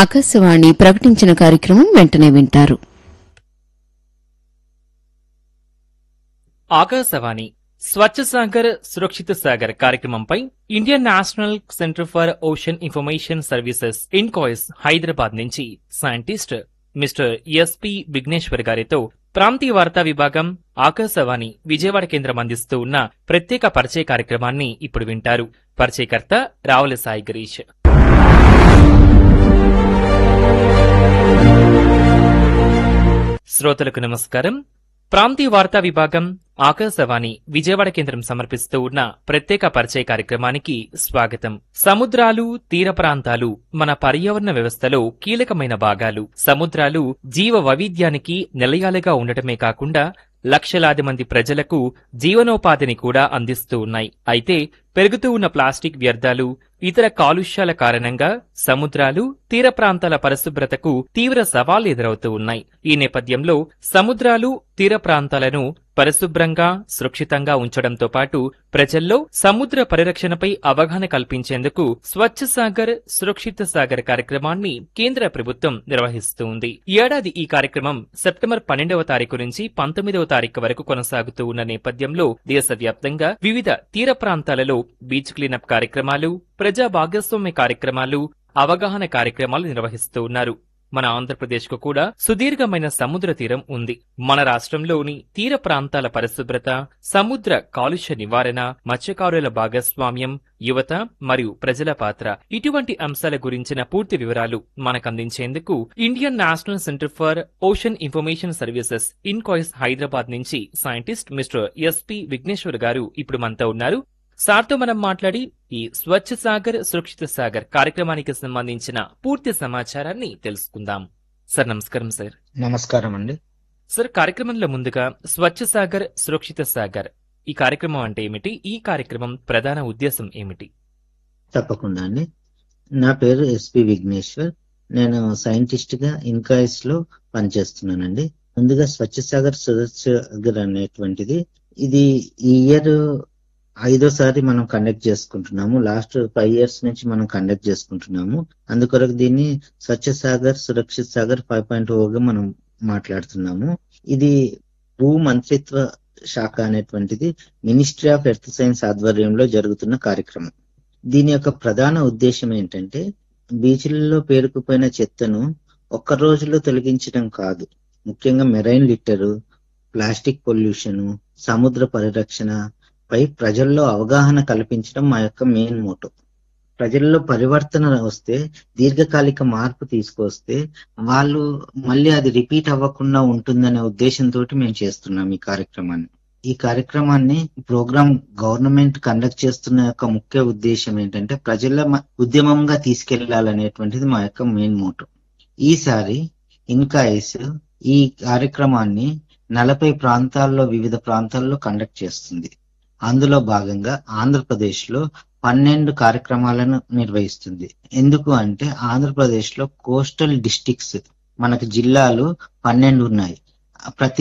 ఆకాశవాణి ప్రకటించిన కార్యక్రమం వెంటనే వింటారు ఆకాశవాణి స్వచ్ఛ సాగర్ సురక్షిత సాగర్ కార్యక్రమంపై Indian National Centre for Ocean Information Services INCOIS Hyderabad నుంచి సైంటిస్ట్ మిస్టర్ ఎస్పి విఘ్నేశ్వర్ గారితో ప్రాంతీయ వార్తా విభాగం ఆకాశవాణి విజయవాడ కేంద్రం అందిస్తూ ఉన్న ప్రత్యేక పరిచయ కార్యక్రమాన్ని ఇప్పుడు వింటారు పరిచయకర్త రావుల సాయి గిరీష్ శ్రోతలకు నమస్కారం ప్రాంతీయ వార్తా విభాగం ఆకాశవాణి విజయవాడ కేంద్రం సమర్పిస్తూ ఉన్న ప్రత్యేక పరిచయ కార్యక్రమానికి స్వాగతం సముద్రాలు తీర ప్రాంతాలు మన పర్యావరణ వ్యవస్థలో కీలకమైన భాగాలు సముద్రాలు జీవ వైవిధ్యానికి నిలయాలుగా ఉండటమే కాకుండా లక్షలాది మంది ప్రజలకు జీవనోపాధిని కూడా అందిస్తూ ఉన్నాయి అయితే పెరుగుతూ ఉన్న ప్లాస్టిక్ వ్యర్థాలు ఇతర కాలుష్యాల కారణంగా సముద్రాలు తీర ప్రాంతాల పరిశుభ్రతకు తీవ్ర సవాళ్లు ఎదురవుతూ ఉన్నాయి ఈ నేపథ్యంలో సముద్రాలు తీర ప్రాంతాలను పరిశుభ్రంగా సురక్షితంగా ఉంచడంతో పాటు ప్రజల్లో సముద్ర పరిరక్షణపై అవగాహన కల్పించేందుకు స్వచ్ఛ సాగర్ సురక్షిత సాగర్ కార్యక్రమాన్ని కేంద్ర ప్రభుత్వం నిర్వహిస్తూ ఉంది ఈ ఏడాది ఈ కార్యక్రమం సెప్టెంబర్ పన్నెండవ తారీఖు నుంచి పంతొమ్మిదవ తారీఖు వరకు కొనసాగుతూ ఉన్న నేపథ్యంలో దేశవ్యాప్తంగా వివిధ తీర ప్రాంతాలలో బీచ్ క్లీనప్ కార్యక్రమాలు ప్రజా భాగస్వామ్య కార్యక్రమాలు అవగాహన కార్యక్రమాలు నిర్వహిస్తూ ఉన్నారు మన ఆంధ్రప్రదేశ్కు కూడా సుదీర్ఘమైన సముద్ర తీరం ఉంది మన రాష్ట్రంలోని తీర ప్రాంతాల పరిశుభ్రత సముద్ర కాలుష్య నివారణ మత్స్యకారుల భాగస్వామ్యం యువత మరియు ప్రజల పాత్ర ఇటువంటి అంశాల గురించిన పూర్తి వివరాలు మనకందించేందుకు Indian National Centre for Ocean Information Services INCOIS Hyderabad నుంచి సైంటిస్ట్ మిస్టర్ ఎస్పి విఘ్నేశ్వర్ గారు ఇప్పుడు మనతో ఉన్నారు సార్తో మనం మాట్లాడి ఈ స్వచ్ఛ సాగర్ సురక్షిత సాగర్ కార్యక్రమానికి సంబంధించిన పూర్తి సమాచారాన్ని తెలుసుకుందాం సార్ నమస్కారం సార్ నమస్కారం అండి సార్ కార్యక్రమంలో ముందుగా స్వచ్ఛ సాగర్ సురక్షిత సాగర్ ఈ కార్యక్రమం అంటే ఏమిటి ఈ కార్యక్రమం ప్రధాన ఉద్దేశం ఏమిటి తప్పకుండా అండి నా పేరు ఎస్పి విఘ్నేశ్వర్ నేను సైంటిస్ట్ గా ఇన్కాయిస్ లో పనిచేస్తున్నానండి ముందుగా స్వచ్ఛ సాగర్ సురక్ష అనేటువంటిది ఇది ఈ ఇయర్ ఐదోసారి మనం కండక్ట్ చేసుకుంటున్నాము లాస్ట్ ఫైవ్ ఇయర్స్ నుంచి మనం కండక్ట్ చేసుకుంటున్నాము అందుకొరకు దీన్ని స్వచ్ఛ సాగర్ సురక్షిత్ సాగర్ ఫైవ్ పాయింట్ ఓగా మనం మాట్లాడుతున్నాము ఇది భూ మంత్రిత్వ శాఖ అనేటువంటిది మినిస్ట్రీ ఆఫ్ ఎర్త్ సైన్స్ ఆధ్వర్యంలో జరుగుతున్న కార్యక్రమం దీని యొక్క ప్రధాన ఉద్దేశం ఏంటంటే బీచ్లలో పేరుకుపోయిన చెత్తను ఒక్క రోజులో తొలగించడం కాదు ముఖ్యంగా మెరైన్ లిట్టరు ప్లాస్టిక్ పొల్యూషన్ సముద్ర పరిరక్షణ పై ప్రజల్లో అవగాహన కల్పించడం మా యొక్క మెయిన్ మోటో ప్రజల్లో పరివర్తన వస్తే దీర్ఘకాలిక మార్పు తీసుకొస్తే వాళ్ళు మళ్ళీ అది రిపీట్ అవ్వకుండా ఉంటుందనే ఉద్దేశంతో మేము చేస్తున్నాం ఈ కార్యక్రమాన్ని ఈ కార్యక్రమాన్ని ప్రోగ్రామ్ గవర్నమెంట్ కండక్ట్ చేస్తున్న యొక్క ముఖ్య ఉద్దేశం ఏంటంటే ప్రజల మ- ఉద్యమంగా తీసుకెళ్లాలనేటువంటిది మా యొక్క మెయిన్ మోటో ఈసారి ఇన్కాయిస్ ఈ కార్యక్రమాన్ని నలభై ప్రాంతాల్లో వివిధ ప్రాంతాల్లో కండక్ట్ చేస్తుంది అందులో భాగంగా ఆంధ్రప్రదేశ్ లో పన్నెండు కార్యక్రమాలను నిర్వహిస్తుంది ఎందుకు అంటే ఆంధ్రప్రదేశ్ లో కోస్టల్ డిస్టిక్స్ మనకు జిల్లాలు పన్నెండు ఉన్నాయి ప్రతి